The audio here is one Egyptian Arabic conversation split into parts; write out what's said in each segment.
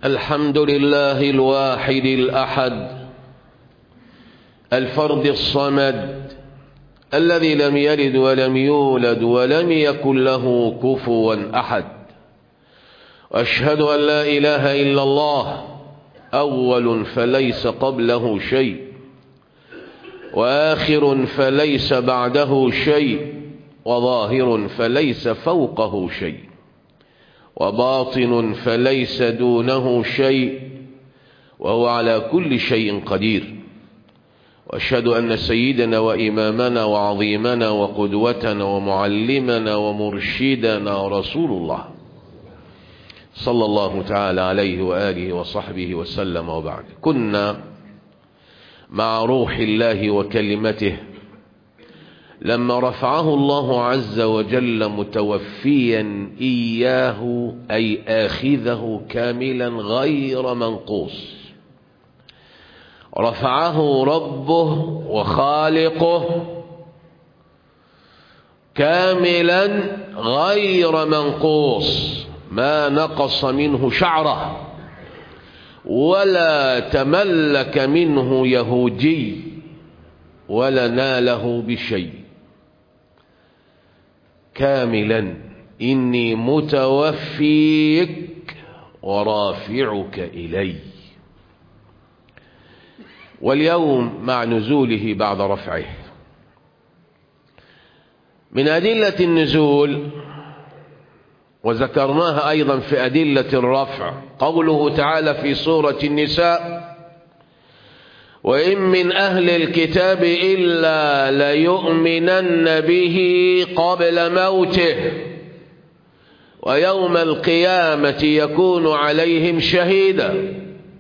الحمد لله الواحد الأحد الفرد الصمد الذي لم يلد ولم يولد ولم يكن له كفوا أحد وأشهد أن لا إله إلا الله أول فليس قبله شيء وآخر فليس بعده شيء وظاهر فليس فوقه شيء وباطن فليس دونه شيء وهو على كل شيء قدير واشهد ان سيدنا وامامنا وعظيمنا وقدوتنا ومعلمنا ومرشدنا رسول الله صلى الله تعالى عليه واله وصحبه وسلم وبعد كنا مع روح الله وكلمته لما رفعه الله عز وجل متوفيا إياه أي آخذه كاملا غير منقوص رفعه ربه وخالقه كاملا غير منقوص ما نقص منه شعره ولا تملك منه يهودي ولا ناله بشيء كاملا إني متوفيك ورافعك إلي واليوم مع نزوله بعد رفعه من أدلة النزول وذكرناها أيضا في أدلة الرفع قوله تعالى في سورة النساء وإن من أهل الكتاب إلا ليؤمنن به قبل موته ويوم القيامة يكون عليهم شهيدا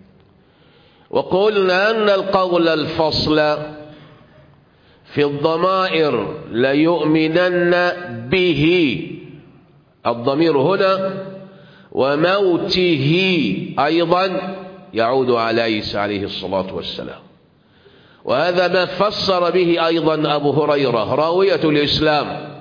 وقلنا أن القول الفصل في الضمائر ليؤمنن به الضمير هنا وموته أيضا يعود على عيسى عليه الصلاة والسلام وهذا ما فسر به أيضا أبو هريرة راوية الإسلام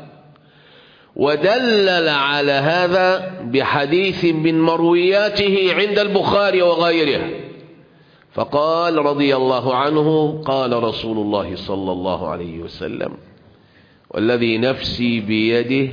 ودلل على هذا بحديث من مروياته عند البخاري وغيره فقال رضي الله عنه قال رسول الله صلى الله عليه وسلم والذي نفسي بيده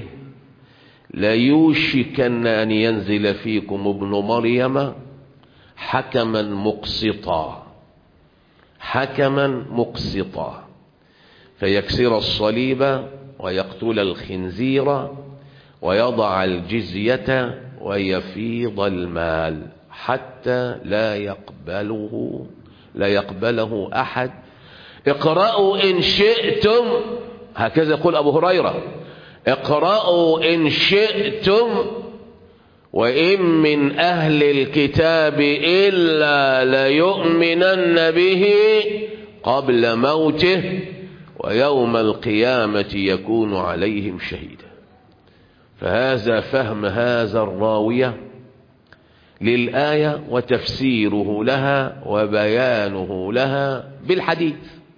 ليوشكن أن ينزل فيكم ابن مريم حكما مقسطا حكما مقسطا فيكسر الصليب ويقتل الخنزير ويضع الجزية ويفيض المال حتى لا يقبله لا يقبله أحد اقرأوا إن شئتم هكذا يقول أبو هريرة اقرأوا إن شئتم وإن من أهل الكتاب إلا ليؤمنن به قبل موته ويوم القيامة يكون عليهم شهيدا فهذا فهم هذا الراوية للآية وتفسيره لها وبيانه لها بالحديث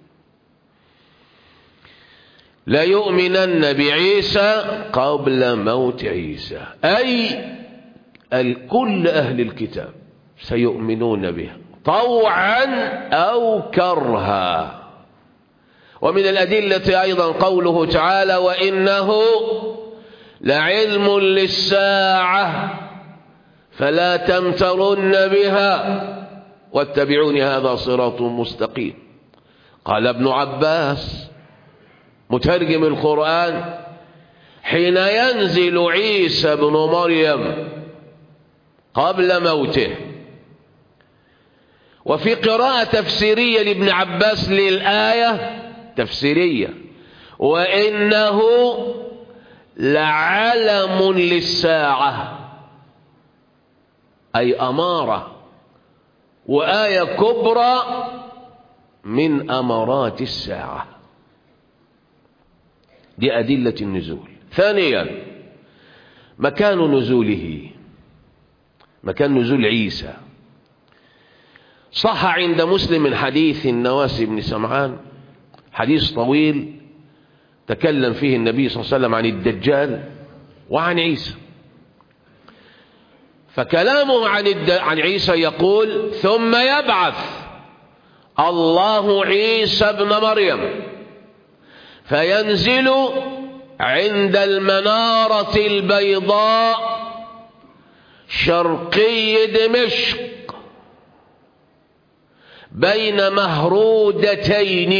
لا يؤمنن بعيسى قبل موت عيسى أي كل أهل الكتاب سيؤمنون به طوعا أو كرها ومن الأدلة أيضا قوله تعالى وإنه لعلم للساعة فلا تمترن بها واتبعون هذا صراط مستقيم قال ابن عباس مترجم القرآن حين ينزل عيسى بن مريم قبل موته وفي قراءة تفسيرية لابن عباس للآية تفسيرية وإنه لعلم للساعة أي أمارة وآية كبرى من أمارات الساعة دي أدلة النزول ثانيا مكان نزوله مكان نزول عيسى صح عند مسلم من حديث النواس بن سمعان حديث طويل تكلم فيه النبي صلى الله عليه وسلم عن الدجال وعن عيسى فكلامه عن الد... عن عيسى يقول ثم يبعث الله عيسى ابن مريم فينزل عند المنارة البيضاء شرقي دمشق بين مهرودتين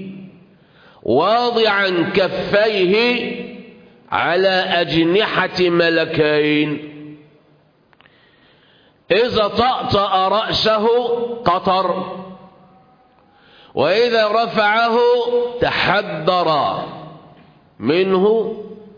واضعا كفيه على أجنحة ملكين إذا طأطأ رأسه قطر وإذا رفعه تحدر منه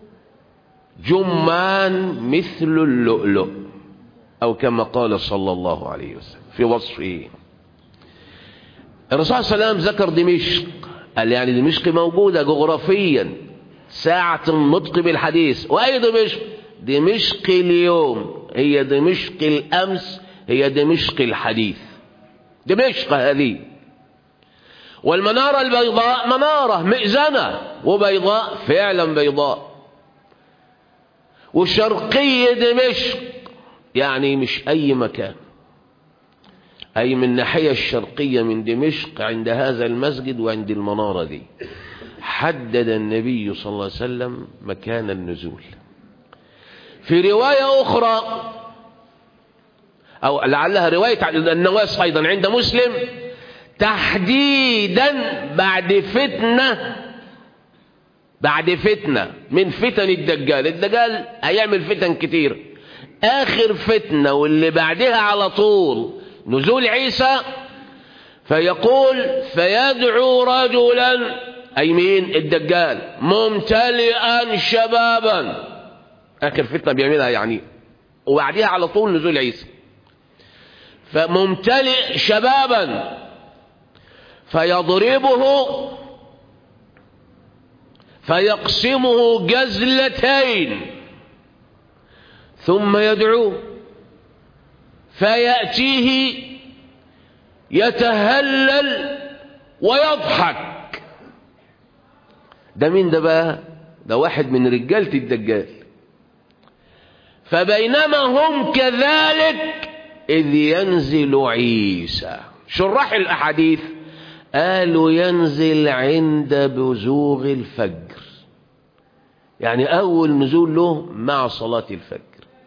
جمان مثل اللؤلؤ أو كما قال صلى الله عليه وسلم في وصفه الرسول صلى الله عليه وسلم ذكر دمشق قال يعني دمشق موجودة جغرافيا ساعة النطق بالحديث وأي دمشق دمشق اليوم هي دمشق الأمس هي دمشق الحديث دمشق هذه والمنارة البيضاء منارة مئذنة وبيضاء فعلا بيضاء وشرقي دمشق يعني مش أي مكان أي من الناحية الشرقية من دمشق عند هذا المسجد وعند المنارة دي حدد النبي صلى الله عليه وسلم مكان النزول في رواية أخرى أو لعلها رواية النواس أيضا عند مسلم تحديدا بعد فتنة بعد فتنة من فتن الدجال الدجال هيعمل فتن كتير آخر فتنة واللي بعدها على طول نزول عيسى فيقول فيدعو رجلا أي مين الدجال ممتلئا شبابا آخر فتنة بيعملها يعني وبعدها على طول نزول عيسى فممتلئ شبابا فيضربه فيقسمه جزلتين ثم يدعوه فيأتيه يتهلل ويضحك ده مين ده بقى ده واحد من رجالة الدجال فبينما هم كذلك إذ ينزل عيسى شراح الأحاديث قالوا ينزل عند بزوغ الفجر يعني أول نزول له مع صلاة الفجر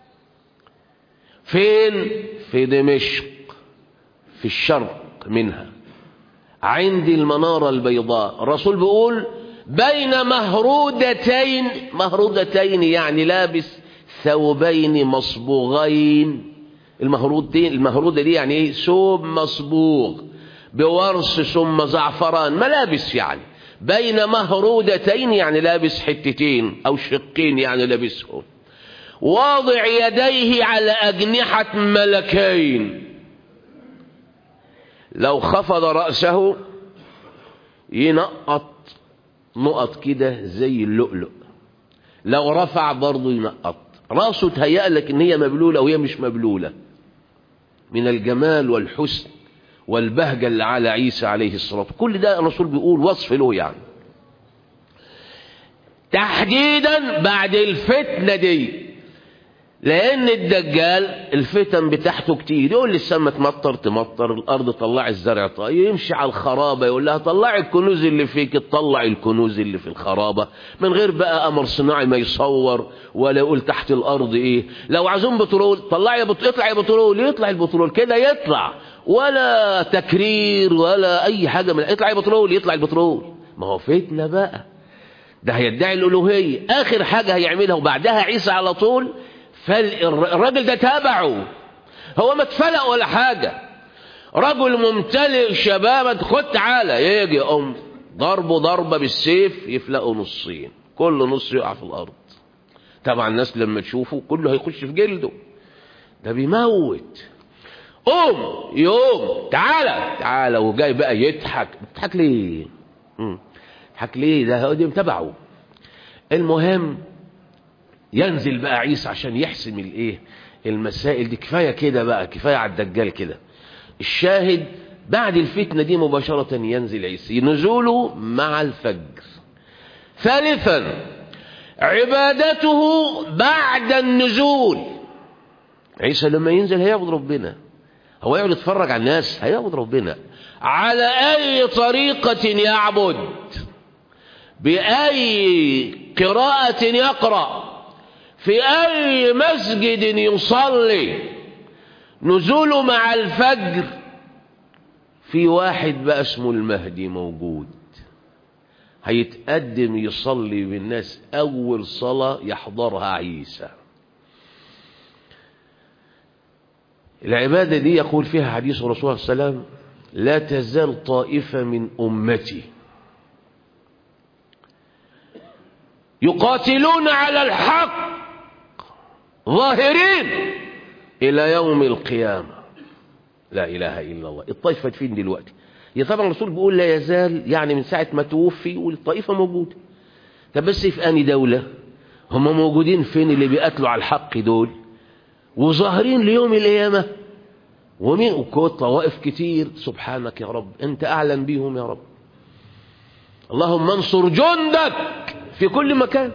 فين في دمشق في الشرق منها عند المنارة البيضاء الرسول بيقول بين مهرودتين مهرودتين يعني لابس ثوبين مصبوغين المهرودين المهرودة دي يعني ايه ثوب مصبوغ بورس ثم زعفران ملابس يعني بين مهرودتين يعني لابس حتتين او شقين يعني لابسهم واضع يديه على أجنحة ملكين لو خفض رأسه ينقط نقط كده زي اللؤلؤ لو رفع برضه ينقط راسه تهيأ لك ان هي مبلولة وهي مش مبلولة من الجمال والحسن والبهجة اللي على عيسى عليه الصلاة كل ده الرسول بيقول وصف له يعني تحديدا بعد الفتنة دي لان الدجال الفتن بتاعته كتير يقول لي السما تمطر تمطر الارض طلع الزرع طيب يمشي على الخرابه يقول لها طلعي الكنوز اللي فيك تطلع الكنوز اللي في الخرابه من غير بقى امر صناعي ما يصور ولا يقول تحت الارض ايه لو عايزين بترول طلعي بت... اطلع بترول يطلع البترول كده يطلع ولا تكرير ولا اي حاجه من اطلع بترول يطلع البترول ما هو فتنه بقى ده هيدعي الالوهيه اخر حاجه هيعملها وبعدها عيسى على طول فالراجل ده تابعه هو ما اتفلق ولا حاجة رجل ممتلئ شبابا خد تعالى يجي أم ضربه ضربة بالسيف يفلقه نصين كل نص يقع في الأرض طبعا الناس لما تشوفه كله هيخش في جلده ده بيموت قوم يقوم تعالى تعالى وجاي بقى يضحك بتضحك ليه يضحك ليه ده هو دي متابعه المهم ينزل بقى عيسى عشان يحسم الايه المسائل دي كفايه كده بقى كفايه على الدجال كده الشاهد بعد الفتنه دي مباشره ينزل عيسى نزوله مع الفجر ثالثا عبادته بعد النزول عيسى لما ينزل هيعبد ربنا هو يقعد يتفرج على الناس هيعبد ربنا على أي طريقة يعبد بأي قراءة يقرأ في أي مسجد يصلي نزوله مع الفجر في واحد بقى اسمه المهدي موجود هيتقدم يصلي بالناس أول صلاة يحضرها عيسى العبادة دي يقول فيها حديث الرسول صلى الله عليه وسلم لا تزال طائفة من أمتي يقاتلون على الحق ظاهرين إلى يوم القيامة لا إله إلا الله الطائفة فين دلوقتي يا طبعا الرسول بيقول لا يزال يعني من ساعة ما توفي والطائفة موجودة طب بس في أني دولة هم موجودين فين اللي بيقاتلوا على الحق دول وظاهرين ليوم القيامة ومين وكوت طوائف كتير سبحانك يا رب انت اعلم بيهم يا رب اللهم انصر جندك في كل مكان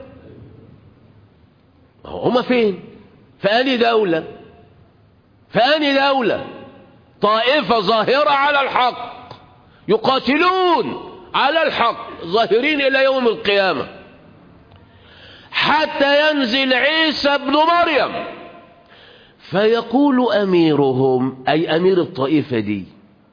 هما فين فأني دولة فأني دولة طائفة ظاهرة على الحق يقاتلون على الحق ظاهرين إلى يوم القيامة حتى ينزل عيسى ابن مريم فيقول أميرهم أي أمير الطائفة دي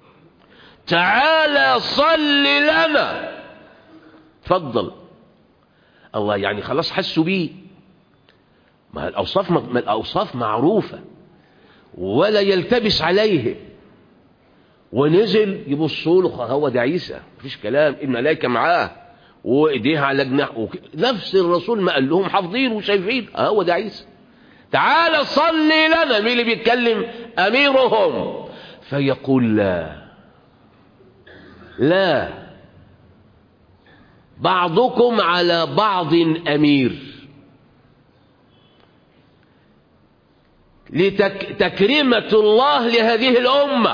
تعالى صل لنا تفضل الله يعني خلاص حسوا بيه ما الأوصاف, ما الأوصاف معروفة ولا يلتبس عليه ونزل يبصوا له هو ده عيسى مفيش كلام الملائكة معاه وايديها على جناح نفس الرسول ما قال لهم حافظين وشايفين هو ده عيسى تعال صلي لنا مين اللي بيتكلم أميرهم فيقول لا لا بعضكم على بعض أمير لتكريمة الله لهذه الأمة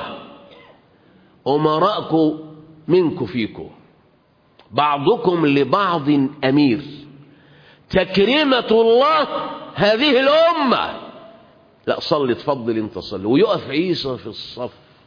أمراءكم منكم فيكم بعضكم لبعض أمير تكريمة الله هذه الأمة لا صلي تفضل انت صلي ويقف عيسى في الصف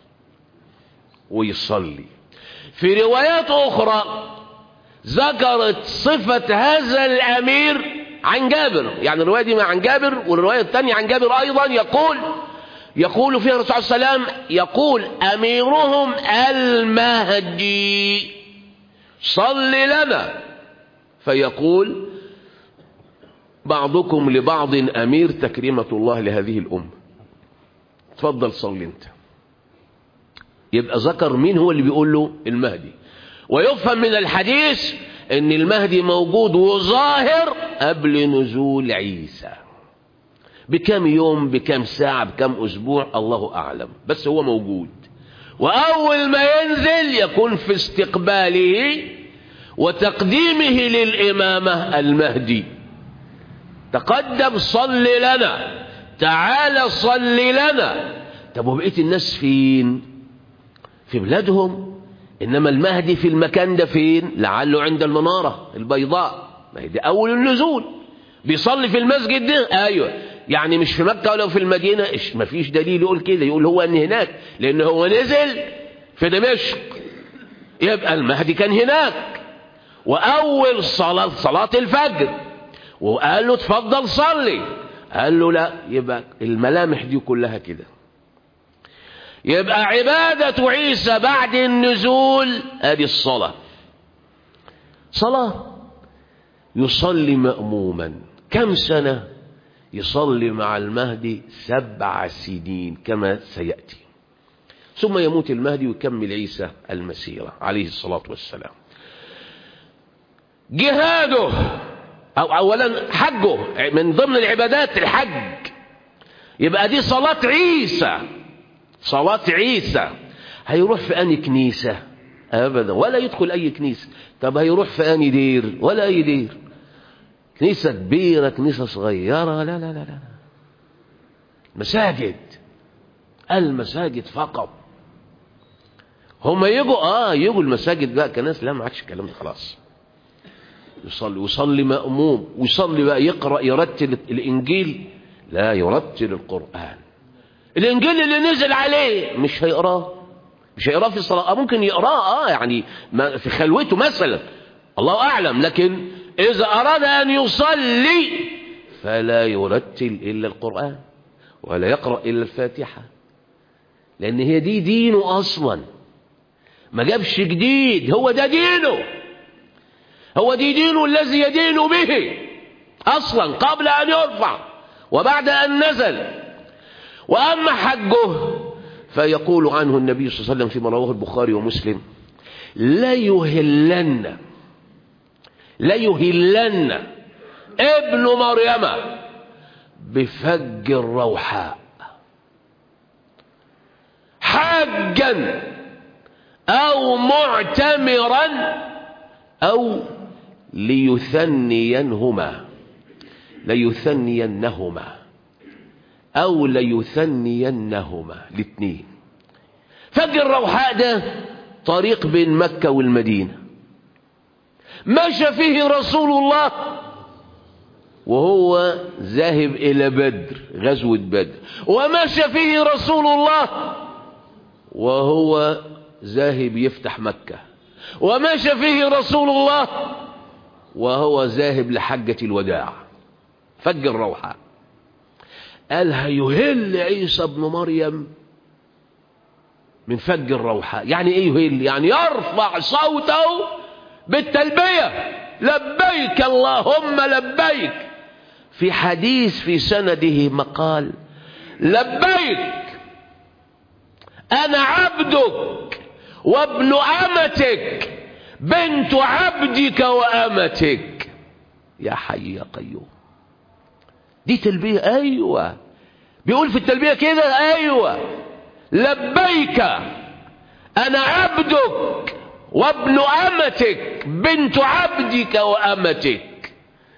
ويصلي في روايات أخرى ذكرت صفة هذا الأمير عن جابر يعني الرواية دي عن جابر والرواية الثانية عن جابر أيضا يقول يقول فيها الرسول صلى الله عليه وسلم يقول أميرهم المهدي صل لنا فيقول بعضكم لبعض أمير تكريمة الله لهذه الأمة تفضل صل انت يبقى ذكر مين هو اللي بيقول له المهدي ويفهم من الحديث ان المهدي موجود وظاهر قبل نزول عيسى بكم يوم بكم ساعة بكم أسبوع الله أعلم بس هو موجود وأول ما ينزل يكون في استقباله وتقديمه للإمامة المهدي تقدم صل لنا تعال صل لنا طب وبقية الناس فين في بلادهم إنما المهدي في المكان ده فين لعله عند المنارة البيضاء ما هي دي أول النزول بيصلي في المسجد ده أيوة يعني مش في مكة ولا في المدينة إيش ما فيش دليل يقول كده يقول هو أن هناك لأن هو نزل في دمشق يبقى المهدي كان هناك وأول صلاة صلاة الفجر وقال له اتفضل صلي قال له لا يبقى الملامح دي كلها كده يبقى عبادة عيسى بعد النزول ادي الصلاة صلاة يصلي مأموما كم سنة يصلي مع المهدي سبع سنين كما سيأتي ثم يموت المهدي ويكمل عيسى المسيرة عليه الصلاة والسلام جهاده أو أولا حجه من ضمن العبادات الحج يبقى دي صلاة عيسى صلاة عيسى هيروح في أي كنيسة أبدا ولا يدخل أي كنيسة طب هيروح في أي دير ولا أي دير كنيسة كبيرة كنيسة صغيرة لا لا لا لا مساجد المساجد فقط هم يجوا اه يجوا المساجد بقى كناس لا ما عادش الكلام ده خلاص يصلي ويصلي مأموم ويصلي بقى يقرأ يرتل الإنجيل لا يرتل القرآن الانجيل اللي نزل عليه مش هيقراه مش هيقراه في الصلاه آه ممكن يقراه اه يعني ما في خلوته مثلا الله اعلم لكن اذا اراد ان يصلي فلا يرتل الا القران ولا يقرا الا الفاتحه لان هي دي دينه اصلا ما جابش جديد هو ده دينه هو دي دينه الذي يدين به اصلا قبل ان يرفع وبعد ان نزل واما حجه فيقول عنه النبي صلى الله عليه وسلم فيما رواه البخاري ومسلم لا يهلن لا يهلن ابن مريم بفج الروحاء حاجا او معتمرا او ليثنينهما ليثنينهما او ليثنينهما الاثنين فج الروحاء ده طريق بين مكة والمدينة مشى فيه رسول الله وهو ذاهب إلى بدر غزوة بدر ومشى فيه رسول الله وهو ذاهب يفتح مكة ومشى فيه رسول الله وهو ذاهب لحجة الوداع فج الروحة قال هيهل عيسى ابن مريم من فج الروحة يعني ايه يهل يعني يرفع صوته بالتلبية لبيك اللهم لبيك في حديث في سنده مقال لبيك انا عبدك وابن امتك بنت عبدك وامتك يا حي يا قيوم دي تلبية ايوه بيقول في التلبية كده ايوه لبيك انا عبدك وابن امتك بنت عبدك وامتك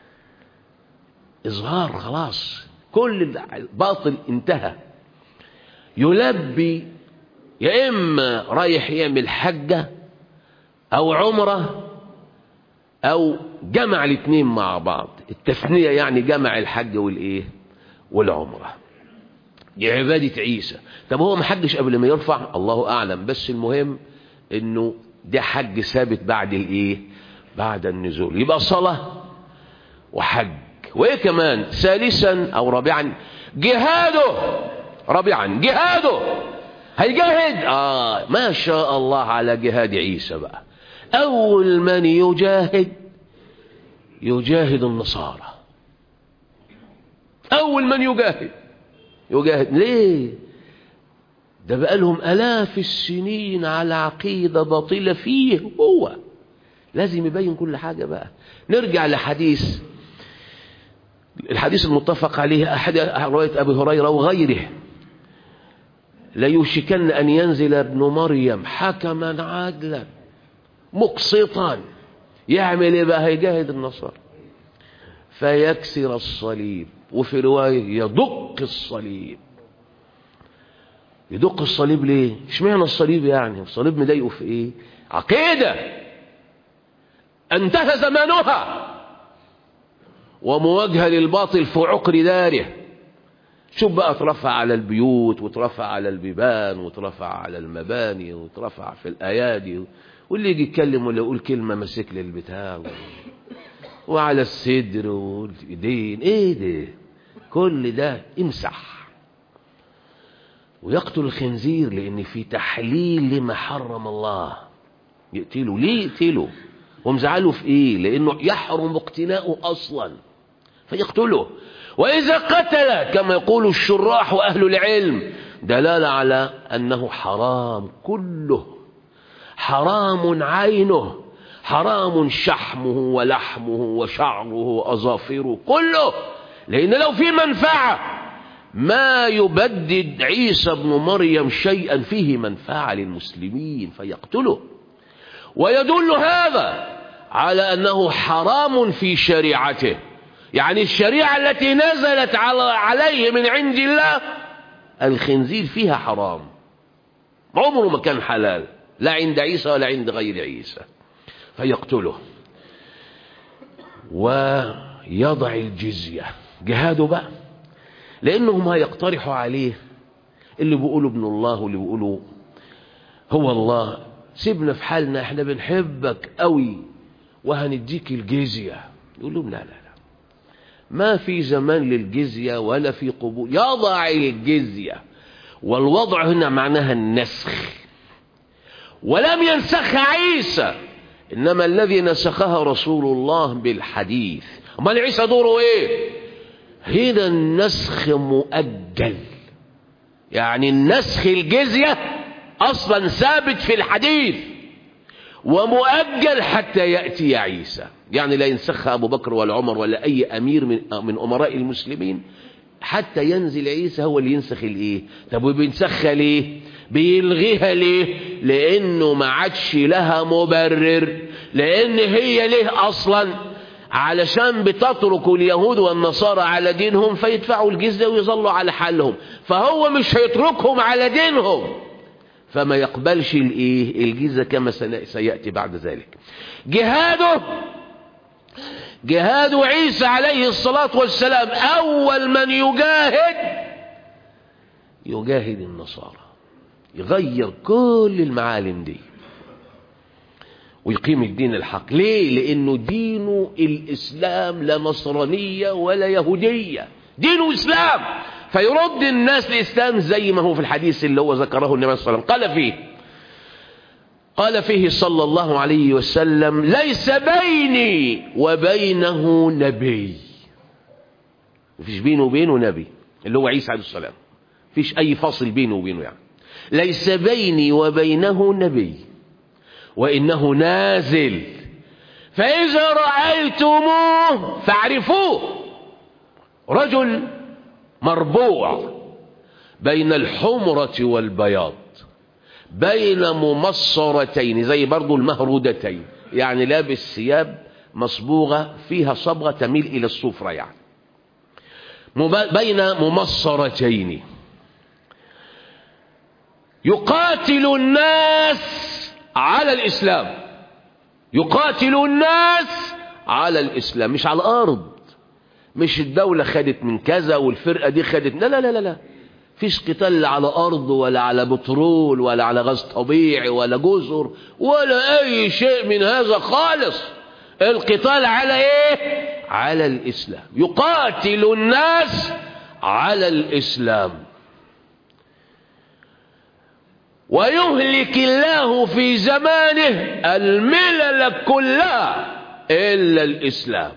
اظهار خلاص كل الباطل انتهى يلبي يا اما رايح يعمل حجه او عمره او جمع الاثنين مع بعض التثنيه يعني جمع الحج والايه والعمره دي عباده عيسى طب هو ما حجش قبل ما يرفع الله اعلم بس المهم انه ده حج ثابت بعد الايه بعد النزول يبقى صلاه وحج وايه كمان ثالثا او رابعا جهاده رابعا جهاده هيجاهد اه ما شاء الله على جهاد عيسى بقى اول من يجاهد يجاهد النصارى اول من يجاهد يجاهد ليه ده بقى لهم الاف السنين على عقيده باطله فيه هو لازم يبين كل حاجه بقى نرجع لحديث الحديث المتفق عليه احد روايه ابي هريره وغيره ليوشكن أن ينزل ابن مريم حكما عادلا مقسطا يعمل ايه بقى هيجاهد النصارى فيكسر الصليب وفي رواية يدق الصليب يدق الصليب ليه اشمعنى الصليب يعني الصليب مضايقه في ايه عقيدة انتهى زمانها ومواجهة للباطل في عقر داره شوف بقى اترفع على البيوت وترفع على البيبان وترفع على المباني وترفع في الايادي واللي يجي يتكلم ولا يقول كلمه ماسك لي البتاع وعلى الصدر والايدين ايه ده كل ده امسح ويقتل الخنزير لان في تحليل لما حرم الله يقتله ليه يقتله ومزعله في ايه لانه يحرم اقتناؤه اصلا فيقتله وإذا قتل كما يقول الشراح وأهل العلم دلالة على أنه حرام كله حرام عينه حرام شحمه ولحمه وشعره وأظافره كله لأن لو في منفعة ما يبدد عيسى ابن مريم شيئا فيه منفعة للمسلمين فيقتله ويدل هذا على أنه حرام في شريعته يعني الشريعة التي نزلت على عليه من عند الله الخنزير فيها حرام عمره ما كان حلال لا عند عيسى ولا عند غير عيسى فيقتله ويضع الجزية جهاده بقى لأنهم هيقترحوا عليه اللي بيقولوا ابن الله واللي بيقولوا هو الله سيبنا في حالنا احنا بنحبك قوي وهنديك الجزية يقول لهم لا لا لا ما في زمان للجزية ولا في قبول يضع الجزية والوضع هنا معناها النسخ ولم ينسخها عيسى إنما الذي نسخها رسول الله بالحديث أمال عيسى دوره إيه هنا النسخ مؤجل يعني النسخ الجزية أصلا ثابت في الحديث ومؤجل حتى يأتي عيسى يعني لا ينسخها أبو بكر ولا عمر ولا أي أمير من, من أمراء المسلمين حتى ينزل عيسى هو اللي ينسخ الايه طب وبينسخها ليه بيلغيها ليه لانه ما عادش لها مبرر لان هي ليه اصلا علشان بتترك اليهود والنصارى على دينهم فيدفعوا الجزية ويظلوا على حالهم فهو مش هيتركهم على دينهم فما يقبلش الايه الجزية كما سيأتي بعد ذلك جهاده جهاد عيسى عليه الصلاة والسلام أول من يجاهد يجاهد النصارى يغير كل المعالم دي ويقيم الدين الحق ليه لأنه دينه الإسلام لا نصرانية ولا يهودية دينه إسلام فيرد الناس الإسلام زي ما هو في الحديث اللي هو ذكره النبي صلى الله عليه وسلم قال فيه قال فيه صلى الله عليه وسلم ليس بيني وبينه نبي مفيش بينه وبينه نبي اللي هو عيسى عليه السلام مفيش أي فصل بينه وبينه يعني ليس بيني وبينه نبي وإنه نازل فإذا رأيتموه فاعرفوه رجل مربوع بين الحمرة والبياض بين ممصرتين زي برضو المهرودتين يعني لابس ثياب مصبوغة فيها صبغة تميل إلى الصفرة يعني بين ممصرتين يقاتل الناس على الإسلام يقاتل الناس على الإسلام مش على الأرض مش الدولة خدت من كذا والفرقة دي خدت لا لا لا لا فيش قتال لا على أرض ولا على بترول ولا على غاز طبيعي ولا جزر ولا أي شيء من هذا خالص القتال على إيه؟ على الإسلام يقاتل الناس على الإسلام ويهلك الله في زمانه الملل كلها إلا الإسلام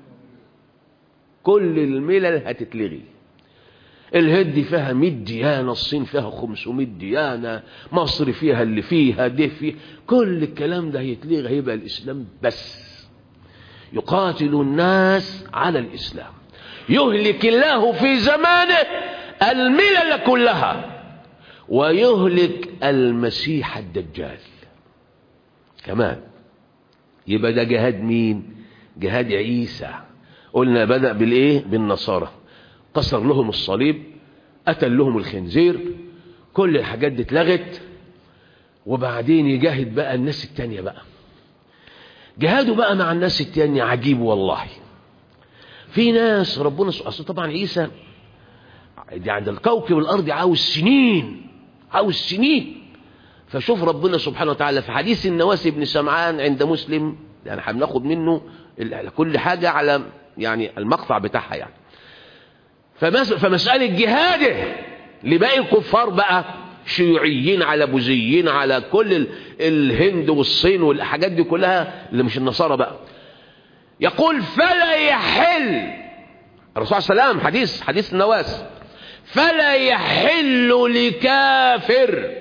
كل الملل هتتلغي الهند فيها 100 ديانة الصين فيها 500 ديانة مصر فيها اللي فيها ده فيه كل الكلام ده هيتلغي هيبقى الإسلام بس يقاتل الناس على الإسلام يهلك الله في زمانه الملل كلها ويهلك المسيح الدجال كمان يبقى ده جهاد مين جهاد عيسى قلنا بدأ بالإيه بالنصارى كسر لهم الصليب قتل لهم الخنزير كل الحاجات دي اتلغت وبعدين يجاهد بقى الناس التانية بقى جهاده بقى مع الناس التانية عجيب والله في ناس ربنا أصل طبعا عيسى دي عند الكوكب الأرض عاوز سنين عاوز سنين فشوف ربنا سبحانه وتعالى في حديث النواس بن سمعان عند مسلم يعني هناخد منه كل حاجة على يعني المقطع بتاعها يعني فمسألة جهاده لباقي الكفار بقى شيوعيين على بوذيين على كل الهند والصين والحاجات دي كلها اللي مش النصارى بقى يقول فلا يحل الرسول صلى الله عليه وسلم حديث حديث النواس فلا يحل لكافر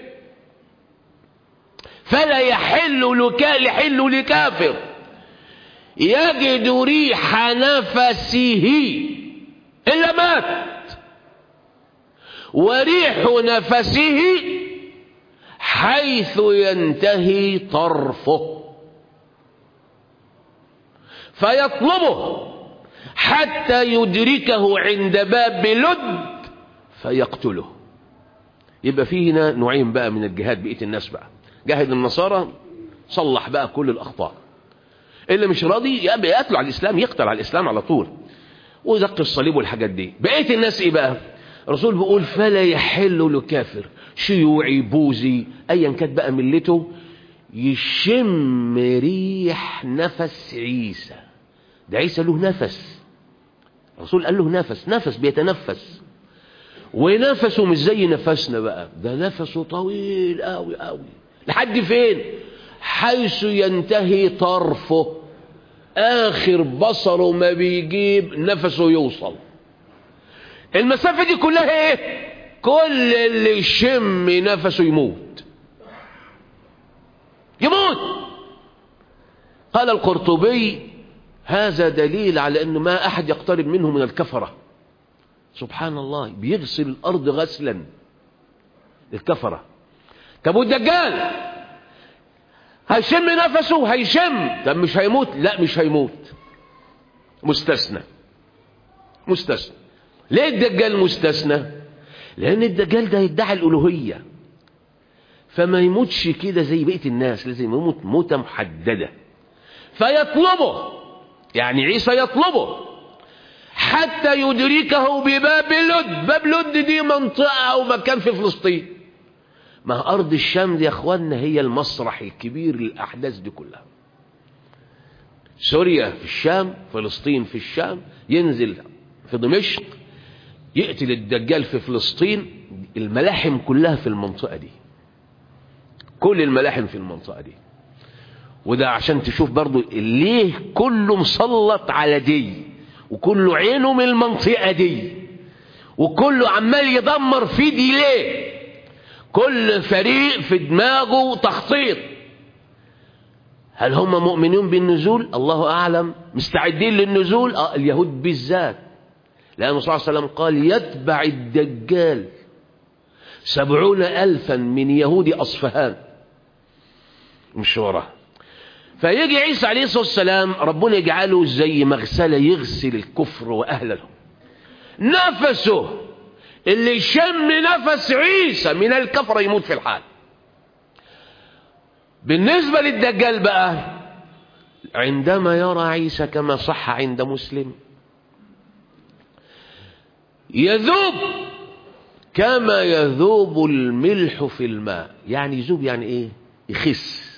فلا يحل لك يحل لكافر يجد ريح نفسه إلا مات وريح نفسه حيث ينتهي طرفه فيطلبه حتى يدركه عند باب لد فيقتله يبقى فيه هنا نوعين بقى من الجهاد بقية الناس بقى جاهد النصارى صلح بقى كل الأخطاء اللي مش راضي يبقى يقتل على الإسلام يقتل على الإسلام على طول وزق الصليب والحاجات دي بقية الناس ايه بقى الرسول بيقول فلا يحل لكافر شيوعي بوذي ايا كانت بقى ملته يشم ريح نفس عيسى ده عيسى له نفس الرسول قال له نفس نفس بيتنفس ونفسه مش زي نفسنا بقى ده نفسه طويل قوي قوي لحد فين حيث ينتهي طرفه اخر بصره ما بيجيب نفسه يوصل المسافة دي كلها ايه كل اللي يشم نفسه يموت يموت قال القرطبي هذا دليل على أن ما أحد يقترب منه من الكفرة سبحان الله بيغسل الأرض غسلا الكفرة طب والدجال هيشم نفسه هيشم طب مش هيموت لا مش هيموت مستثنى مستثنى ليه الدجال مستثنى لأن الدجال ده يدعي الألوهية فما يموتش كده زي بقية الناس لازم يموت موتة محددة فيطلبه يعني عيسى يطلبه حتى يدركه بباب لد باب لد دي منطقة أو مكان في فلسطين ما أرض الشام دي يا أخوانا هي المسرح الكبير للأحداث دي كلها سوريا في الشام فلسطين في الشام ينزل في دمشق يقتل الدجال في فلسطين الملاحم كلها في المنطقة دي كل الملاحم في المنطقة دي وده عشان تشوف برضو ليه كله مسلط على دي وكله عينه من المنطقة دي وكله عمال يدمر في دي ليه كل فريق في دماغه تخطيط هل هم مؤمنين بالنزول الله أعلم مستعدين للنزول آه اليهود بالذات لأن الرسول صلى الله عليه وسلم قال يتبع الدجال سبعون ألفا من يهود أصفهان مش وراه فيجي عيسى عليه الصلاة والسلام ربنا يجعله زي مغسلة يغسل الكفر وأهله نفسه اللي يشم نفس عيسى من الكفر يموت في الحال بالنسبة للدجال بقى عندما يرى عيسى كما صح عند مسلم يذوب كما يذوب الملح في الماء يعني يذوب يعني ايه يخس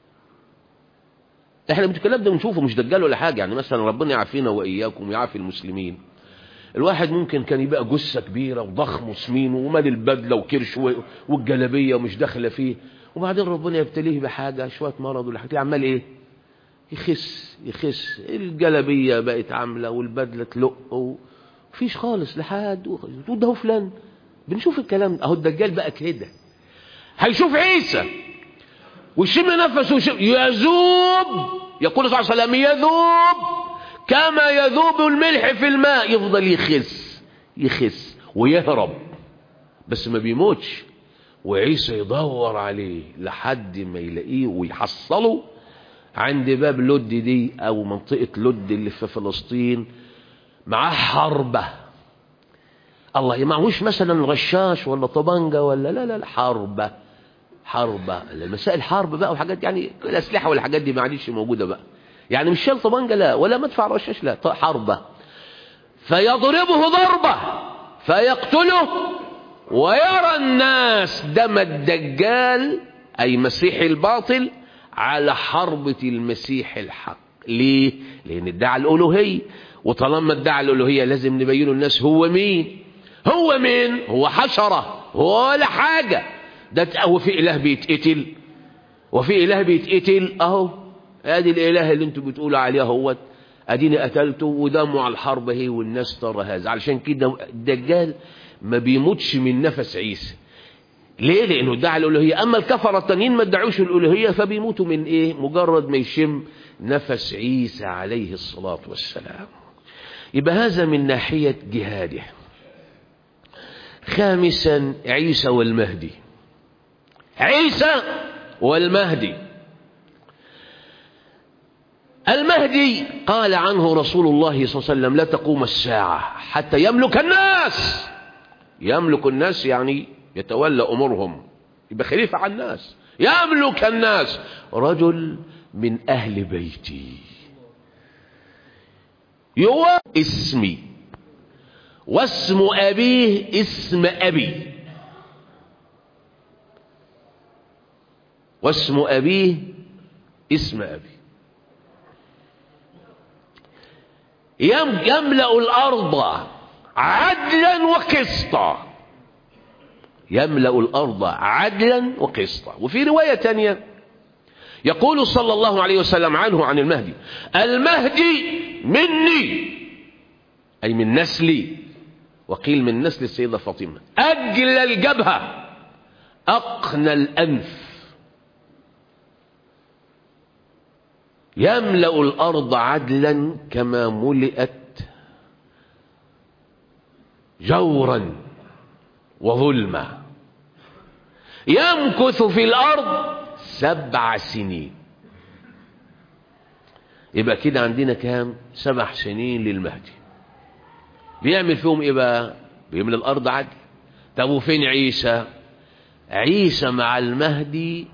احنا الكلام ده بنشوفه مش دجال ولا حاجه يعني مثلا ربنا يعافينا واياكم ويعافي المسلمين الواحد ممكن كان يبقى جثه كبيره وضخم وسمين ومال البدله وكرش والجلابيه ومش داخله فيه وبعدين ربنا يبتليه بحاجه شويه مرض ولا حاجه عمال ايه يخس يخس الجلابيه بقت عامله والبدله تلق ومفيش خالص لحد تقول ده هو فلان بنشوف الكلام اهو الدجال بقى كده هيشوف عيسى ويشم نفسه ويشم يذوب يقول صلى الله عليه وسلم يذوب كما يذوب الملح في الماء يفضل يخس يخس ويهرب بس ما بيموتش وعيسى يدور عليه لحد ما يلاقيه ويحصله عند باب لد دي او منطقة لد اللي في فلسطين معاه حربة الله معهوش مثلا رشاش ولا طبنجة ولا لا لا لا حربة حربة المسائل حرب بقى وحاجات يعني الأسلحة والحاجات دي ما عادش موجودة بقى يعني مش شال طبنجة لا ولا مدفع رشاش لا حربة فيضربه ضربة فيقتله ويرى الناس دم الدجال أي مسيح الباطل على حربة المسيح الحق ليه؟ لأن ادعى الألوهية وطالما ادعى الألوهية لازم نبين الناس هو مين هو مين هو حشرة هو ولا حاجة ده هو في إله بيتقتل وفي إله بيتقتل أهو ادي الإله اللي انتوا بتقولوا عليه اهوت اديني قتلته ودمه على الحرب اهي والناس ترى هذا علشان كده الدجال ما بيموتش من نفس عيسى ليه لانه ادعى الالوهيه اما الكفره التانيين ما ادعوش الالوهيه فبيموتوا من ايه مجرد ما يشم نفس عيسى عليه الصلاه والسلام يبقى هذا من ناحيه جهاده خامسا عيسى والمهدي عيسى والمهدي المهدي قال عنه رسول الله صلى الله عليه وسلم لا تقوم الساعة حتى يملك الناس يملك الناس يعني يتولى أمورهم يبقى خليفة على الناس يملك الناس رجل من أهل بيتي يو اسمي واسم أبيه اسم أبي واسم أبيه اسم أبي يملأ الأرض عدلا وقسطا يملأ الأرض عدلا وقسطا وفي رواية تانية يقول صلى الله عليه وسلم عنه عن المهدي المهدي مني أي من نسلي وقيل من نسل السيدة فاطمة أجل الجبهة أقنى الأنف يملأ الأرض عدلا كما ملئت جورا وظلما يمكث في الأرض سبع سنين يبقى كده عندنا كام سبع سنين للمهدي بيعمل فيهم ايه بقى بيملى الارض عدل طب وفين عيسى عيسى مع المهدي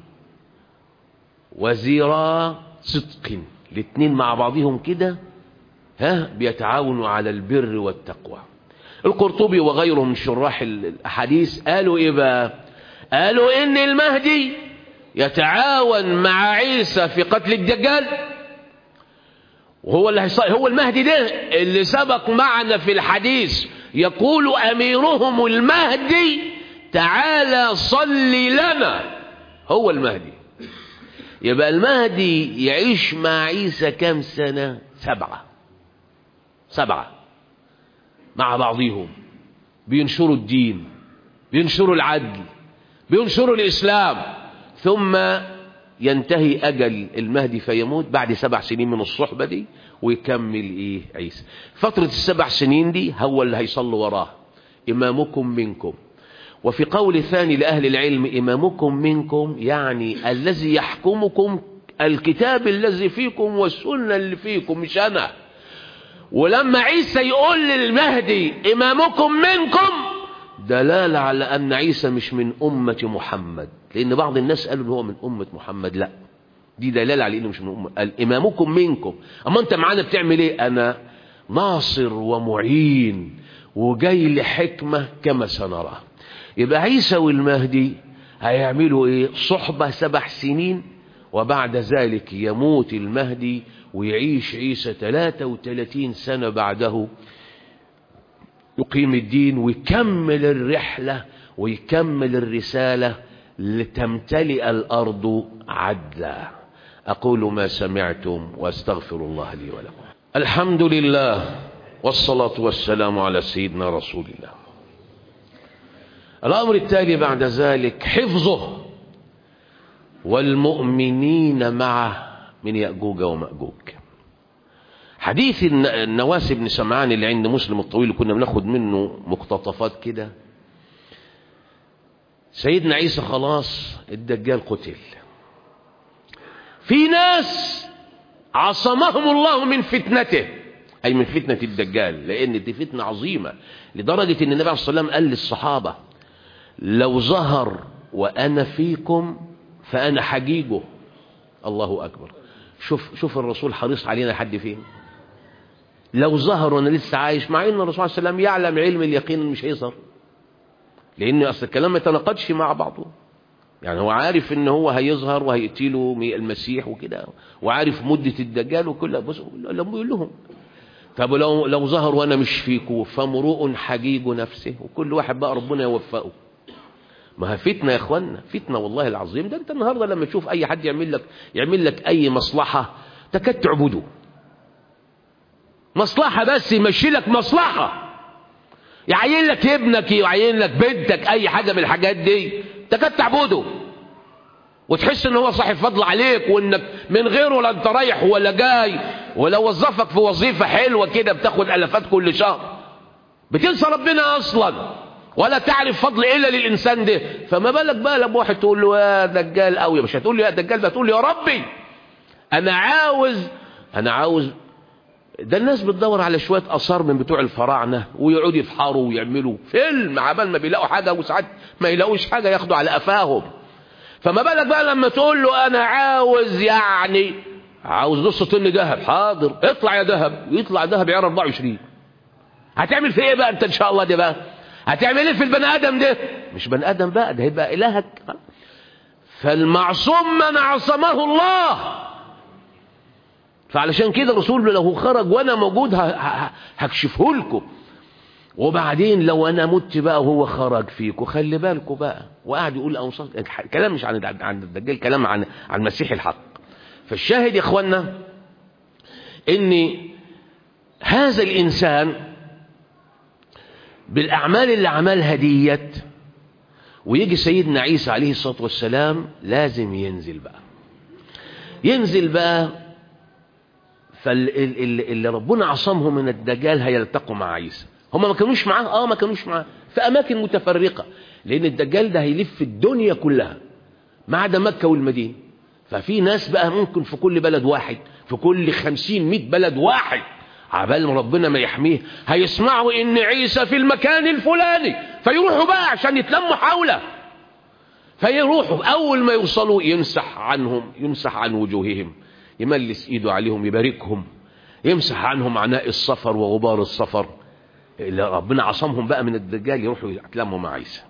وزيرا صدق الاثنين مع بعضهم كده ها بيتعاونوا على البر والتقوى القرطبي وغيره من شراح الاحاديث قالوا ايه بقى قالوا ان المهدي يتعاون مع عيسى في قتل الدجال وهو اللي هيص- هو المهدي ده اللي سبق معنا في الحديث يقول اميرهم المهدي تعالى صل لنا هو المهدي يبقى المهدي يعيش مع عيسى كم سنة سبعة سبعة مع بعضهم بينشروا الدين بينشروا العدل بينشروا الإسلام ثم ينتهي أجل المهدي فيموت بعد سبع سنين من الصحبة دي ويكمل إيه عيسى فترة السبع سنين دي هو اللي هيصلي وراه إمامكم منكم وفي قول ثاني لأهل العلم إمامكم منكم يعني الذي يحكمكم الكتاب الذي فيكم والسنة اللي فيكم مش أنا ولما عيسى يقول للمهدي إمامكم منكم دلالة على أن عيسى مش من أمة محمد لأن بعض الناس قالوا إن هو من أمة محمد لا دي دلالة على إنه مش من أمة قال إمامكم منكم أما أنت معانا بتعمل إيه أنا ناصر ومعين وجاي لحكمة كما سنرى يبقى عيسى والمهدي هيعملوا إيه صحبة سبع سنين وبعد ذلك يموت المهدي ويعيش عيسى 33 سنة بعده يقيم الدين ويكمل الرحلة ويكمل الرسالة لتمتلئ الأرض عدلا أقول ما سمعتم وأستغفر الله لي ولكم الحمد لله والصلاة والسلام على سيدنا رسول الله الأمر التالي بعد ذلك حفظه والمؤمنين معه من يأجوج ومأجوج حديث الن- النواس بن سمعان اللي عند مسلم الطويل اللي كنا بناخد منه مقتطفات كده سيدنا عيسى خلاص الدجال قتل في ناس عصمهم الله من فتنته أي من فتنة الدجال لأن دي فتنة عظيمة لدرجة أن النبي عليه الصلاة والسلام قال للصحابة لو ظهر وأنا فيكم فأنا حجيجه الله أكبر شوف شوف الرسول حريص علينا لحد فين لو ظهر وانا لسه عايش مع ان الرسول صلى الله عليه وسلم يعلم علم اليقين إنه مش هيظهر لان اصل الكلام ما يتناقضش مع بعضه يعني هو عارف ان هو هيظهر وهيقتله المسيح وكده وعارف مدة الدجال وكل بص لما يقول لهم طب لو لو ظهر وانا مش فيكم فمرؤ حجيج نفسه وكل واحد بقى ربنا يوفقه ما هي فتنه يا اخوانا فتنه والله العظيم ده انت النهارده لما تشوف اي حد يعمل لك يعمل لك اي مصلحه تكاد تعبده مصلحه بس يمشي لك مصلحه يعين لك ابنك يعين لك بنتك اي حاجه من الحاجات دي تكاد تعبده وتحس ان هو صاحب فضل عليك وانك من غيره لا انت رايح ولا جاي ولو وظفك في وظيفه حلوه كده بتاخد الافات كل شهر بتنسى ربنا اصلا ولا تعرف فضل الا للانسان ده فما بالك بقى لما واحد تقول له يا دجال قوي مش هتقول له يا دجال ده تقول له يا ربي انا عاوز انا عاوز ده الناس بتدور على شويه اثار من بتوع الفراعنه ويقعدوا يفحروا ويعملوا فيلم عبال ما بيلاقوا حاجه وساعات ما يلاقوش حاجه ياخدوا على قفاهم فما بالك بقى لما تقول له انا عاوز يعني عاوز نص طن ذهب حاضر اطلع يا ذهب يطلع ذهب عيار 24 هتعمل في ايه بقى انت ان شاء الله ده بقى هتعمل ايه في البني ادم ده مش بني ادم بقى ده هيبقى الهك فالمعصوم من عصمه الله فعلشان كده الرسول لو خرج وانا موجود هكشفه لكم وبعدين لو انا مت بقى وهو خرج فيكم خلي بالكم بقى وقعد يقول اوصاف كلام مش عن عن الدجال كلام عن عن المسيح الحق فالشاهد يا اخوانا ان هذا الانسان بالاعمال اللي عملها ديت ويجي سيدنا عيسى عليه الصلاه والسلام لازم ينزل بقى ينزل بقى فاللي ربنا عصمهم من الدجال هيلتقوا مع عيسى هم ما كانوش معاه اه ما كانوش معاه في اماكن متفرقه لان الدجال ده هيلف الدنيا كلها ما عدا مكه والمدينه ففي ناس بقى ممكن في كل بلد واحد في كل خمسين مئة بلد واحد عبال ما ربنا ما يحميه هيسمعوا ان عيسى في المكان الفلاني فيروحوا بقى عشان يتلموا حوله فيروحوا اول ما يوصلوا يمسح عنهم يمسح عن وجوههم يملس ايده عليهم يباركهم يمسح عنهم عناء السفر وغبار السفر اللي ربنا عصمهم بقى من الدجال يروحوا يتلموا مع عيسى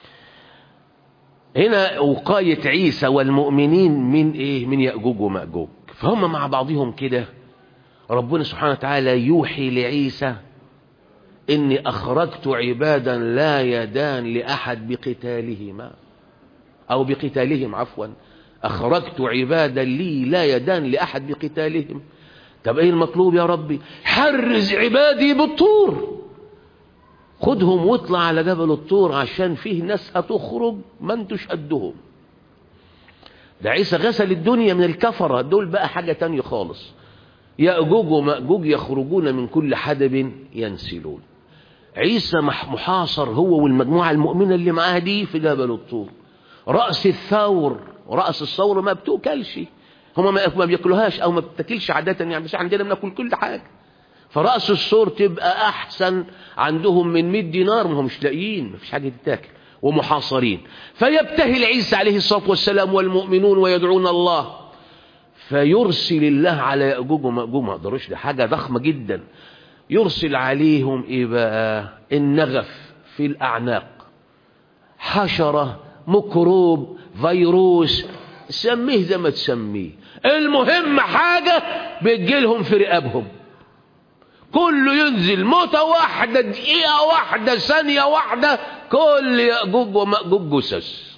هنا وقاية عيسى والمؤمنين من ايه من يأجوج ومأجوج فهم مع بعضهم كده ربنا سبحانه وتعالى يوحي لعيسى اني اخرجت عبادا لا يدان لاحد بقتالهما او بقتالهم عفوا اخرجت عبادا لي لا يدان لاحد بقتالهم طب ايه المطلوب يا ربي حرز عبادي بالطور خدهم واطلع على جبل الطور عشان فيه ناس هتخرج ما انتوش قدهم ده عيسى غسل الدنيا من الكفرة دول بقى حاجة تانية خالص يأجوج ومأجوج يخرجون من كل حدب ينسلون عيسى محاصر هو والمجموعة المؤمنة اللي معاه دي في جبل الطور رأس الثور رأس الثور ما بتوكلش هما ما بياكلوهاش او ما بتاكلش عادة يعني بس عندنا بناكل كل حاجة فرأس السور تبقى أحسن عندهم من 100 دينار ما هم مش لاقيين مفيش حاجة تتاكل ومحاصرين فيبتهل عيسى عليه الصلاة والسلام والمؤمنون ويدعون الله فيرسل الله على يأجوج ومأجوج ما قدروش ده حاجة ضخمة جدا يرسل عليهم إيه بقى النغف في الأعناق حشرة ميكروب فيروس سميه زي ما تسميه المهم حاجة بتجيلهم في رقابهم كله ينزل موتة واحدة دقيقة واحدة ثانية واحدة كل يأجوج ومأجوج جثث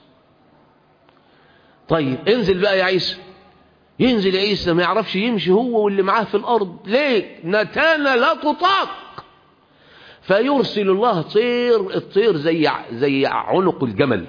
طيب انزل بقى يا عيسى ينزل عيسى ما يعرفش يمشي هو واللي معاه في الأرض ليه نتانة لا تطاق فيرسل الله طير الطير زي زي عنق الجمل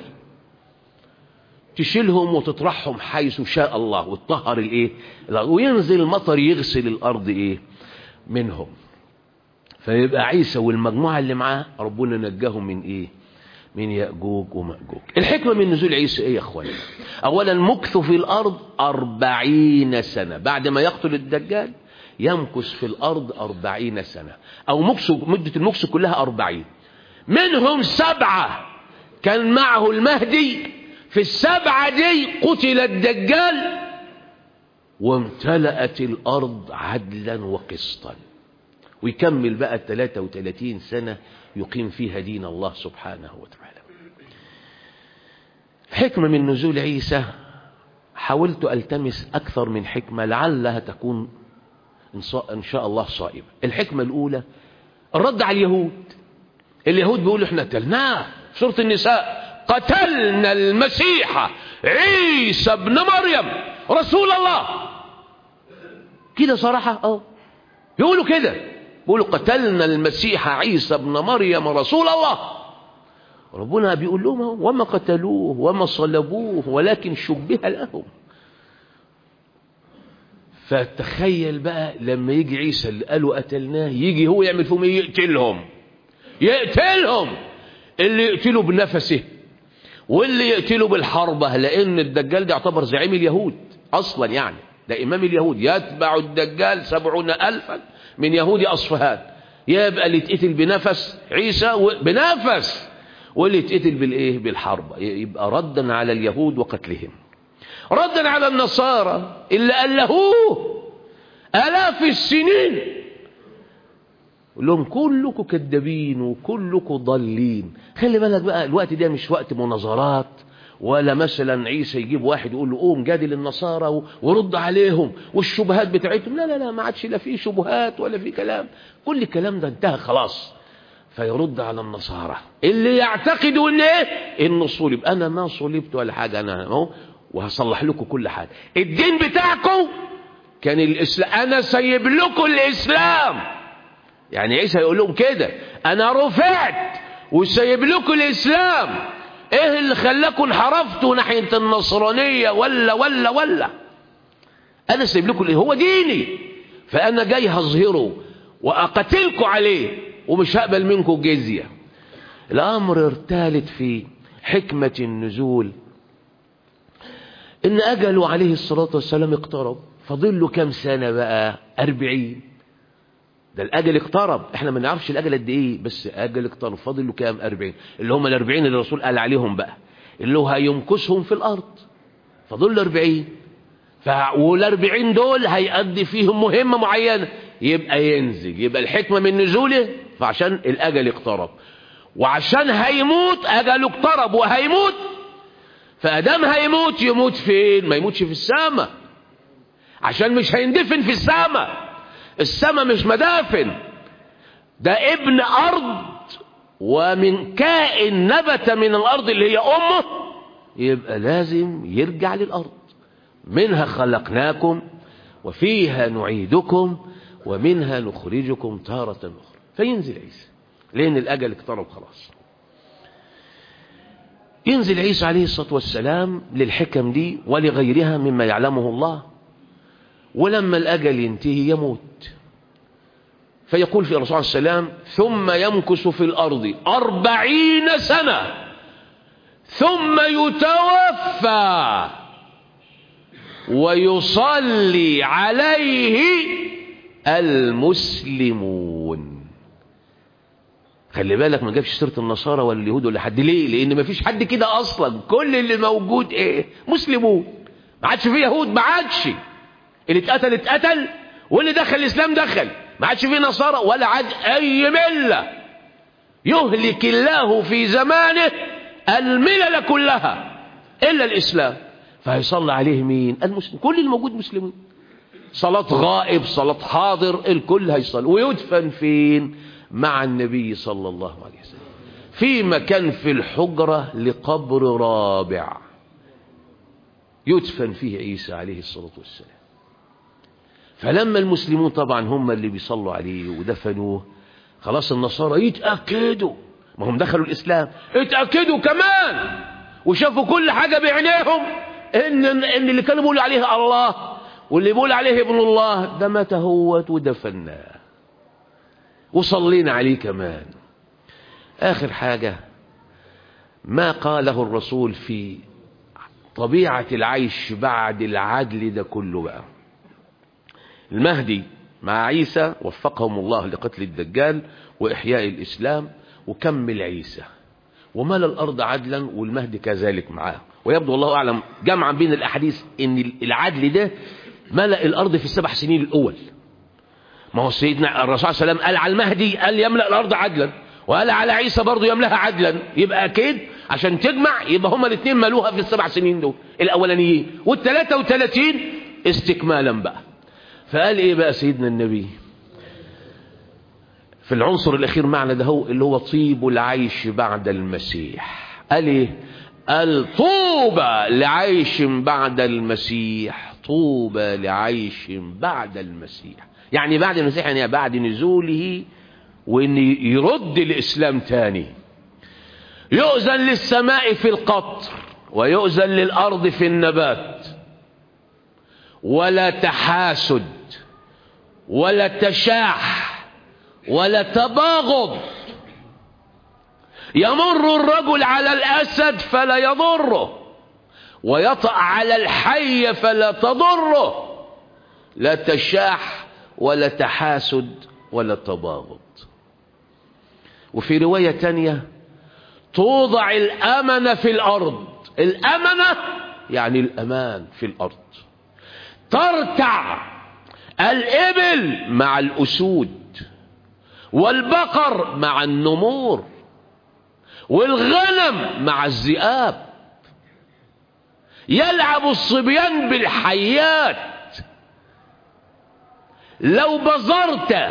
تشيلهم وتطرحهم حيث شاء الله وتطهر الايه وينزل المطر يغسل الارض ايه منهم فيبقى عيسى والمجموعة اللي معاه ربنا نجاهم من ايه من يأجوج ومأجوج الحكمة من نزول عيسى ايه يا اخواني اولا مكث في الارض اربعين سنة بعد ما يقتل الدجال يمكث في الارض اربعين سنة او مكث مدة المكث كلها اربعين منهم سبعة كان معه المهدي في السبعة دي قتل الدجال وامتلأت الارض عدلا وقسطا ويكمل بقى 33 سنة يقيم فيها دين الله سبحانه وتعالى حكمة من نزول عيسى حاولت ألتمس أكثر من حكمة لعلها تكون إن شاء الله صائبة الحكمة الأولى الرد على اليهود اليهود بيقولوا احنا قتلناه سورة النساء قتلنا المسيح عيسى ابن مريم رسول الله كده صراحة اه يقولوا كده بيقولوا قتلنا المسيح عيسى ابن مريم رسول الله ربنا بيقول لهم وما قتلوه وما صلبوه ولكن شبه لهم فتخيل بقى لما يجي عيسى اللي قالوا قتلناه يجي هو يعمل فيهم ايه يقتلهم يقتلهم اللي يقتلوا بنفسه واللي يقتلوا بالحربة لان الدجال ده يعتبر زعيم اليهود اصلا يعني ده امام اليهود يتبع الدجال سبعون الفا من يهود اصفهان يبقى اللي يتقتل بنفس عيسى و... بنفس واللي يتقتل بالايه بالحرب يبقى ردا على اليهود وقتلهم ردا على النصارى اللي ألهوه آلاف السنين قول لهم كلكم كذابين وكلكم ضالين خلي بالك بقى الوقت ده مش وقت مناظرات ولا مثلا عيسى يجيب واحد يقول له قوم جادل النصارى و- ورد عليهم والشبهات بتاعتهم لا لا لا ما عادش لا في شبهات ولا في كلام كل الكلام ده انتهى خلاص فيرد على النصارى اللي يعتقدوا ان ايه انه صلب انا ما صلبت ولا حاجه انا اهو وهصلح لكم كل حاجه الدين بتاعكم كان الاسلام انا سايب لكم الاسلام يعني عيسى يقول لهم كده انا رفعت وسايب لكم الاسلام ايه اللي خلاكم انحرفتوا ناحيه النصرانيه ولا ولا ولا انا سايب لكم اللي هو ديني فانا جاي هظهره واقتلكم عليه ومش هقبل منكم جزيه الامر ارتالت في حكمه النزول ان اجله عليه الصلاه والسلام اقترب فاضل له كام سنه بقى أربعين ده الاجل اقترب احنا ما نعرفش الاجل قد ايه بس اجل اقترب فاضل له كام 40 اللي هم ال 40 اللي الرسول قال عليهم بقى اللي هو هيمكسهم في الارض فاضل له 40 ف وال 40 دول هيأدي فيهم مهمه معينه يبقى ينزل يبقى الحكمه من نزوله فعشان الاجل اقترب وعشان هيموت اجله اقترب وهيموت فادام هيموت يموت فين ما يموتش في السماء عشان مش هيندفن في السماء السماء مش مدافن ده ابن أرض ومن كائن نبت من الأرض اللي هي أمه يبقى لازم يرجع للأرض منها خلقناكم وفيها نعيدكم ومنها نخرجكم تارة أخرى فينزل عيسى لأن الأجل اقترب خلاص ينزل عيسى عليه الصلاة والسلام للحكم دي ولغيرها مما يعلمه الله ولما الأجل ينتهي يموت فيقول في الرسول صلى الله عليه وسلم ثم يمكث في الأرض أربعين سنة ثم يتوفى ويصلي عليه المسلمون خلي بالك ما جابش سيره النصارى ولا اليهود ولا حد ليه لان ما فيش حد كده اصلا كل اللي موجود ايه مسلمون ما عادش فيه يهود ما عادش اللي اتقتل اتقتل واللي دخل الاسلام دخل ما عادش فيه نصارى ولا عاد اي مله يهلك الله في زمانه الملل كلها الا الاسلام فهيصلي عليه مين المسلم كل الموجود مسلمين صلاة غائب صلاة حاضر الكل هيصلي ويدفن فين مع النبي صلى الله عليه وسلم في مكان في الحجرة لقبر رابع يدفن فيه عيسى عليه الصلاة والسلام فلما المسلمون طبعا هم اللي بيصلوا عليه ودفنوه خلاص النصارى يتأكدوا ما هم دخلوا الإسلام اتأكدوا كمان وشافوا كل حاجة بعينيهم إن, إن اللي كانوا بيقولوا عليه الله واللي بيقول عليه ابن الله ده مات هوت ودفناه وصلينا عليه كمان آخر حاجة ما قاله الرسول في طبيعة العيش بعد العدل ده كله بقى المهدي مع عيسى وفقهم الله لقتل الدجال وإحياء الإسلام وكمل عيسى وملى الأرض عدلا والمهدي كذلك معاه ويبدو الله أعلم جمعا بين الأحاديث أن العدل ده ملأ الأرض في السبع سنين الأول ما هو سيدنا الرسول صلى الله عليه وسلم قال على المهدي قال يملأ الأرض عدلا وقال على عيسى برضه يملأها عدلا يبقى أكيد عشان تجمع يبقى هما الاثنين ملوها في السبع سنين دول الأولانيين والثلاثة وثلاثين استكمالا بقى فقال إيه بقى سيدنا النبي في العنصر الأخير معنا ده هو اللي هو طيب العيش بعد المسيح قال إيه قال طوبى لعيش بعد المسيح طوبى لعيش بعد المسيح يعني بعد المسيح يعني بعد نزوله وان يرد الاسلام تاني يؤذن للسماء في القطر ويؤذن للارض في النبات ولا تحاسد ولا تشاح ولا تباغض يمر الرجل على الاسد فلا يضره ويطأ على الحي فلا تضره لا تشاح ولا تحاسد ولا تباغض وفي رواية تانية توضع الأمنة في الأرض الأمنة يعني الأمان في الأرض ترتع الإبل مع الأسود والبقر مع النمور والغنم مع الذئاب يلعب الصبيان بالحيات لو بزرت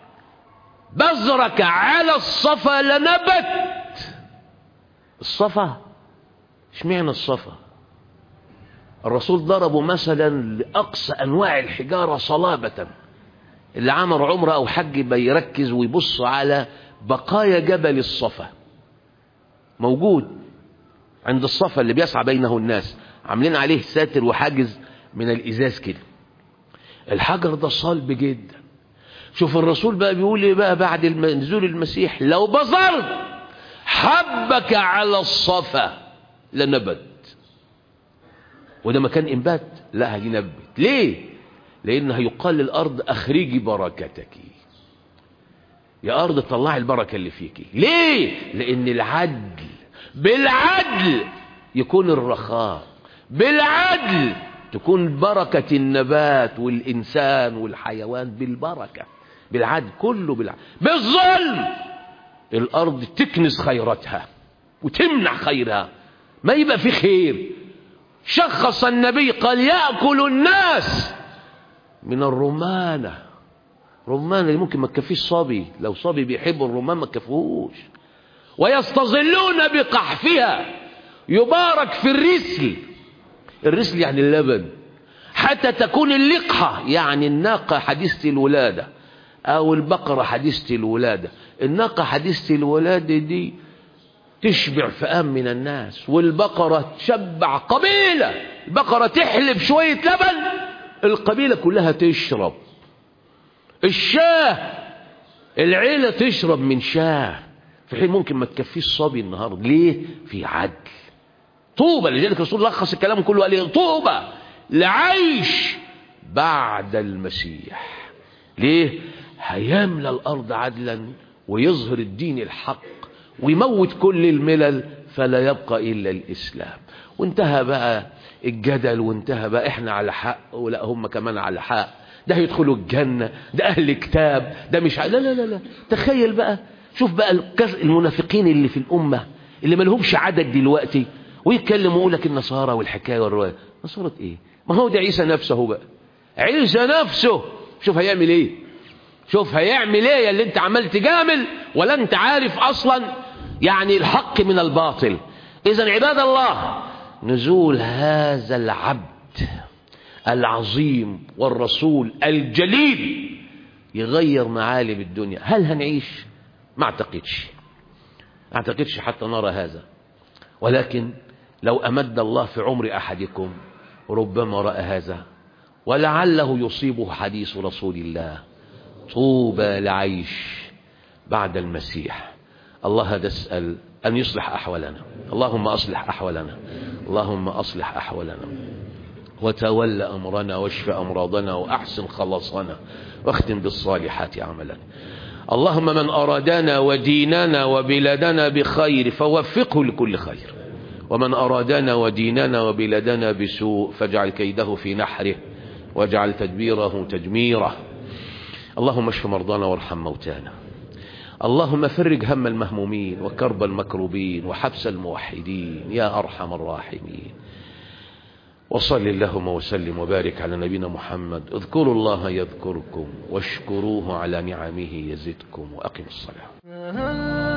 بزرك على الصفا لنبت الصفا اشمعنى الصفا الرسول ضربه مثلا لأقصى أنواع الحجارة صلابة اللي عمل عمره أو حج بيركز ويبص على بقايا جبل الصفا موجود عند الصفا اللي بيسعى بينه الناس عاملين عليه ساتر وحاجز من الإزاز كده الحجر ده صلب جدا شوف الرسول بقى بيقول ايه بقى بعد نزول المسيح لو بصرت حبك على الصفا لنبت وده مكان انبات لا هينبت ليه لان هيقال للارض اخرجي بركتك يا ارض طلعي البركه اللي فيكي ليه لان العدل بالعدل يكون الرخاء بالعدل تكون بركة النبات والإنسان والحيوان بالبركة بالعدل كله بالعدل بالظلم الأرض تكنس خيراتها وتمنع خيرها ما يبقى في خير شخص النبي قال يأكل الناس من الرمانة رمانة اللي ممكن ما تكفيش صبي لو صبي بيحب الرمان ما تكفيهوش ويستظلون بقحفها يبارك في الرسل الرسل يعني اللبن حتى تكون اللقحة يعني الناقة حديثة الولادة أو البقرة حديثة الولادة الناقة حديثة الولادة دي تشبع فئام من الناس والبقرة تشبع قبيلة البقرة تحلب شوية لبن القبيلة كلها تشرب الشاه العيلة تشرب من شاه في حين ممكن ما تكفيش صبي النهارده ليه في عدل طوبى لذلك رسول الله لخص الكلام كله قال ايه طوبى لعيش بعد المسيح ليه هيملى الارض عدلا ويظهر الدين الحق ويموت كل الملل فلا يبقى الا الاسلام وانتهى بقى الجدل وانتهى بقى احنا على حق ولا هم كمان على حق ده هيدخلوا الجنة ده اهل كتاب ده مش ع... لا لا لا لا تخيل بقى شوف بقى المنافقين اللي في الامة اللي ما لهمش عدد دلوقتي ويتكلم ويقول لك النصارى والحكايه والروايه نصارى ايه ما هو ده عيسى نفسه بقى عيسى نفسه شوف هيعمل ايه شوف هيعمل ايه يا اللي انت عمال تجامل ولا انت عارف اصلا يعني الحق من الباطل اذا عباد الله نزول هذا العبد العظيم والرسول الجليل يغير معالم الدنيا هل هنعيش ما اعتقدش ما اعتقدش حتى نرى هذا ولكن لو أمد الله في عمر أحدكم ربما رأى هذا ولعله يصيبه حديث رسول الله طوبى لعيش بعد المسيح الله نسأل أن يصلح أحوالنا اللهم أصلح أحوالنا اللهم أصلح أحوالنا وتول أمرنا واشف أمراضنا وأحسن خلاصنا واختم بالصالحات عملا اللهم من أرادنا وديننا وبلادنا بخير فوفقه لكل خير ومن أرادنا وديننا وبلادنا بسوء فاجعل كيده في نحره واجعل تدبيره تدميره اللهم اشف مرضانا وارحم موتانا اللهم فرج هم المهمومين وكرب المكروبين وحبس الموحدين يا أرحم الراحمين وصل اللهم وسلم وبارك على نبينا محمد اذكروا الله يذكركم واشكروه على نعمه يزدكم وأقم الصلاة